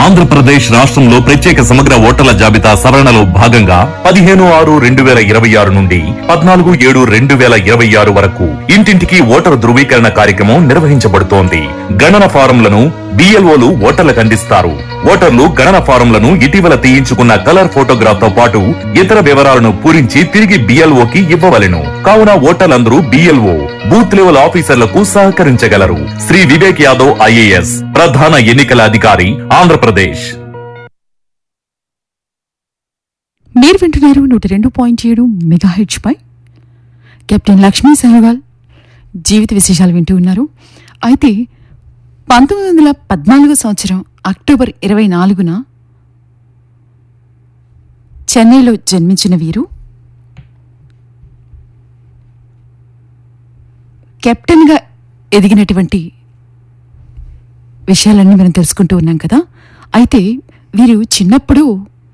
ఆంధ్రప్రదేశ్ రాష్ట్రంలో ప్రత్యేక సమగ్ర ఓటర్ల జాబితా సవరణలో భాగంగా పదిహేను ఆరు రెండు వేల ఇరవై ఆరు నుండి పద్నాలుగు ఏడు రెండు వేల ఇరవై ఆరు వరకు ఇంటింటికి ఓటరు ధృవీకరణ కార్యక్రమం నిర్వహించబడుతోంది గణన ఫారంలను బిఎల్ఓలు ఓటర్లకు అందిస్తారు ఓటర్లు గణన ఫారంలను ఇటీవల తీయించుకున్న కలర్ ఫోటోగ్రాఫ్ తో పాటు ఇతర వివరాలను పూరించి తిరిగి బిఎల్ఓకి ఇవ్వవలెను కావున ఓటర్లందరూ బిఎల్ఓ బూత్ లెవెల్ ఆఫీసర్లకు సహకరించగలరు శ్రీ వివేక్ యాదవ్ ఐఏఎస్ ప్రధాన ఎన్నికల అధికారి ఆంధ్రప్రదేశ్ మీరు వింటున్నారు నూట రెండు పాయింట్ ఏడు మెగా హెచ్ పై కెప్టెన్ లక్ష్మీ సెహ్వాల్ జీవిత విశేషాలు వింటూ ఉన్నారు అయితే పంతొమ్మిది వందల పద్నాలుగో సంవత్సరం అక్టోబర్ ఇరవై నాలుగున చెన్నైలో జన్మించిన వీరు కెప్టెన్గా ఎదిగినటువంటి విషయాలన్నీ మనం తెలుసుకుంటూ ఉన్నాం కదా అయితే వీరు చిన్నప్పుడు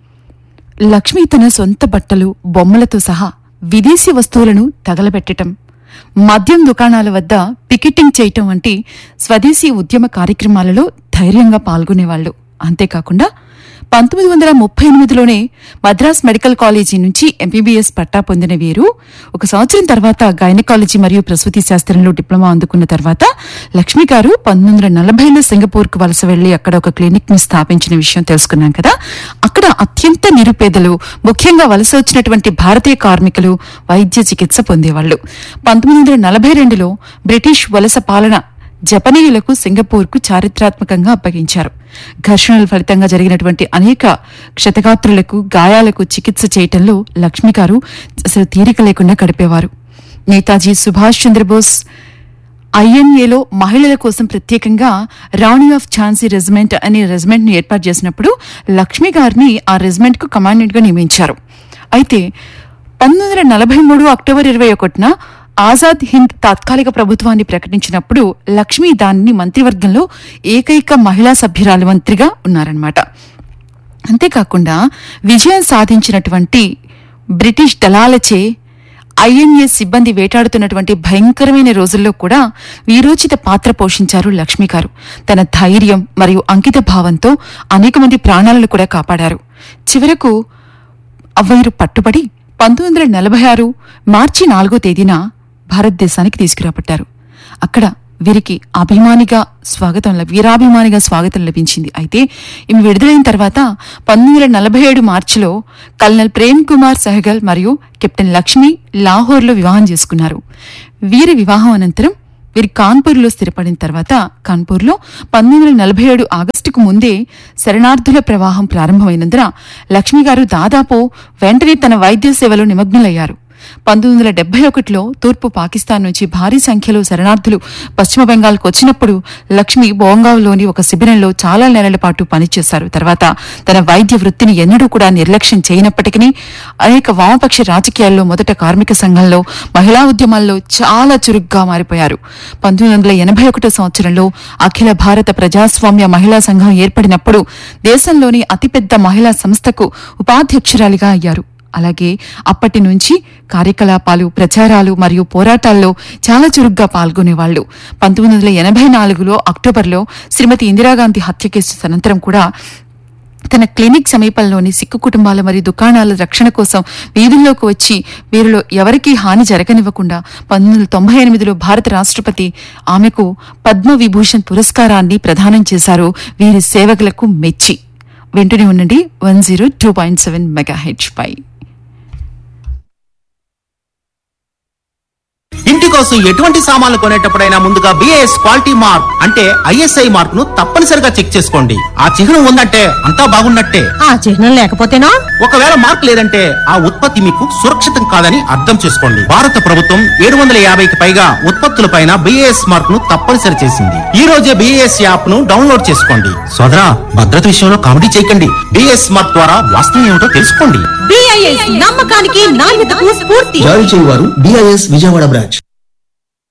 లక్ష్మి తన సొంత బట్టలు బొమ్మలతో సహా విదేశీ వస్తువులను తగలబెట్టటం మద్యం దుకాణాల వద్ద పికెటింగ్ చేయటం వంటి స్వదేశీ ఉద్యమ కార్యక్రమాలలో ధైర్యంగా పాల్గొనేవాళ్లు అంతేకాకుండా పంతొమ్మిది వందల ముప్పై ఎనిమిదిలోనే మద్రాస్ మెడికల్ కాలేజీ నుంచి ఎంబీబీఎస్ పట్టా పొందిన వీరు ఒక సంవత్సరం తర్వాత గైనకాలజీ మరియు ప్రసూతి శాస్త్రంలో డిప్లొమా అందుకున్న తర్వాత లక్ష్మి గారు పంతొమ్మిది వందల నలభైలో సింగపూర్కు వలస వెళ్లి అక్కడ ఒక క్లినిక్ ని స్థాపించిన విషయం తెలుసుకున్నాం కదా అక్కడ అత్యంత నిరుపేదలు ముఖ్యంగా వలస వచ్చినటువంటి భారతీయ కార్మికులు వైద్య చికిత్స పొందేవాళ్లు పంతొమ్మిది వందల నలభై రెండులో బ్రిటిష్ వలస పాలన జపనీయులకు సింగపూర్కు చారిత్రాత్మకంగా అప్పగించారు ఘర్షణల ఫలితంగా జరిగినటువంటి అనేక క్షతగాత్రులకు గాయాలకు చికిత్స చేయటంలో లక్ష్మి గారు అసలు తీరిక లేకుండా గడిపేవారు నేతాజీ సుభాష్ చంద్రబోస్ ఐఎన్ఏలో మహిళల కోసం ప్రత్యేకంగా రాణి ఆఫ్ ఝాన్సీ రెజిమెంట్ అనే రెజిమెంట్ ను ఏర్పాటు చేసినప్పుడు లక్ష్మి గారిని ఆ రెజిమెంట్ కు కమాండెంట్ గా నియమించారు అయితే పంతొమ్మిది వందల నలభై మూడు అక్టోబర్ ఇరవై ఒకటిన ఆజాద్ హింద్ తాత్కాలిక ప్రభుత్వాన్ని ప్రకటించినప్పుడు లక్ష్మి దానిని మంత్రివర్గంలో ఏకైక మహిళా సభ్యురాలు మంత్రిగా ఉన్నారన్నమాట అంతేకాకుండా విజయం సాధించినటువంటి బ్రిటిష్ దళాలచే ఐఎన్ఏ సిబ్బంది వేటాడుతున్నటువంటి భయంకరమైన రోజుల్లో కూడా వీరోచిత పాత్ర పోషించారు లక్ష్మి గారు తన ధైర్యం మరియు అంకిత భావంతో అనేక మంది ప్రాణాలను కూడా కాపాడారు చివరకు వీరు పట్టుబడి పంతొమ్మిది వందల నలభై ఆరు మార్చి నాలుగో తేదీన భారతదేశానికి తీసుకురాబట్టారు అక్కడ వీరికి అభిమానిగా స్వాగతం లభి- వీరాభిమానిగా స్వాగతం లభించింది అయితే ఈమె విడుదలైన తర్వాత పంతొమ్మిది వందల నలభై ఏడు మార్చిలో కల్నల్ ప్రేమ్ కుమార్ సెహగల్ మరియు కెప్టెన్ లక్ష్మి లాహోర్లో వివాహం చేసుకున్నారు వీరి వివాహం అనంతరం వీరి కాన్పూర్లో స్థిరపడిన తర్వాత కాన్పూర్లో పంతొమ్మిది వందల నలభై ఏడు ఆగస్టుకు ముందే శరణార్థుల ప్రవాహం ప్రారంభమైనందున లక్ష్మి గారు దాదాపు వెంటనే తన వైద్య సేవలో నిమగ్నులయ్యారు పంతొమ్మిది వందల డెబ్బై ఒకటిలో తూర్పు పాకిస్తాన్ నుంచి భారీ సంఖ్యలో శరణార్థులు పశ్చిమ బెంగాల్కు వచ్చినప్పుడు లక్ష్మి బోంగావ్లోని ఒక శిబిరంలో చాలా నెలల పాటు పనిచేశారు తర్వాత తన వైద్య వృత్తిని ఎన్నడూ కూడా నిర్లక్ష్యం చేయనప్పటికీ అనేక వామపక్ష రాజకీయాల్లో మొదట కార్మిక సంఘంలో మహిళా ఉద్యమాల్లో చాలా చురుగ్గా మారిపోయారు పంతొమ్మిది వందల ఎనభై ఒకటో సంవత్సరంలో అఖిల భారత ప్రజాస్వామ్య మహిళా సంఘం ఏర్పడినప్పుడు దేశంలోని అతిపెద్ద మహిళా సంస్థకు ఉపాధ్యక్షురాలిగా అయ్యారు అలాగే అప్పటి నుంచి కార్యకలాపాలు ప్రచారాలు మరియు పోరాటాల్లో చాలా చురుగ్గా పాల్గొనేవాళ్లు పంతొమ్మిది వందల ఎనభై నాలుగులో అక్టోబర్లో శ్రీమతి ఇందిరాగాంధీ హత్య కేసు అనంతరం కూడా తన క్లినిక్ సమీపంలోని సిక్కు కుటుంబాల మరియు దుకాణాల రక్షణ కోసం వీధుల్లోకి వచ్చి వీరిలో ఎవరికీ హాని జరగనివ్వకుండా పంతొమ్మిది వందల తొంభై ఎనిమిదిలో భారత రాష్ట్రపతి ఆమెకు పద్మ విభూషణ్ పురస్కారాన్ని ప్రదానం చేశారు వీరి సేవకులకు మెచ్చి వెంటనే ఉండండి one zero two point seven mega హెచ్ పై ఇంటి కోసం ఎటువంటి సామాన్లు కొనేటప్పుడైనా ముందుగా బిఏఎస్ క్వాలిటీ మార్క్ అంటే ఐఎస్ఐ మార్క్ ను తప్పనిసరిగా చెక్ చేసుకోండి ఆ చిహ్నం ఉందంటే అంతా బాగున్నట్టే ఆ చిహ్నం లేకపోతేనో ఒకవేళ మార్క్ లేదంటే ఆ ఉత్పత్తి మీకు సురక్షితం కాదని అర్థం చేసుకోండి భారత ప్రభుత్వం ఏడు వందల యాభైకి పైగా ఉత్పత్తులపైన బిఏఎస్ మార్క్ ను తప్పనిసరి చేసింది ఈ రోజే బిఏఎస్ యాప్ ను డౌన్లోడ్ చేసుకోండి సోదరా భద్రత విషయంలో కామెడీ చేయకండి బిఏఎస్ మార్క్ ద్వారా వాస్తవం ఏమిటో తెలుసుకోండి బిఐఎస్ నమ్మకానికి నాణ్యతకు స్ఫూర్తి జారీ చేయువారు బిఐఎస్ విజయవాడ బ్రాంచ్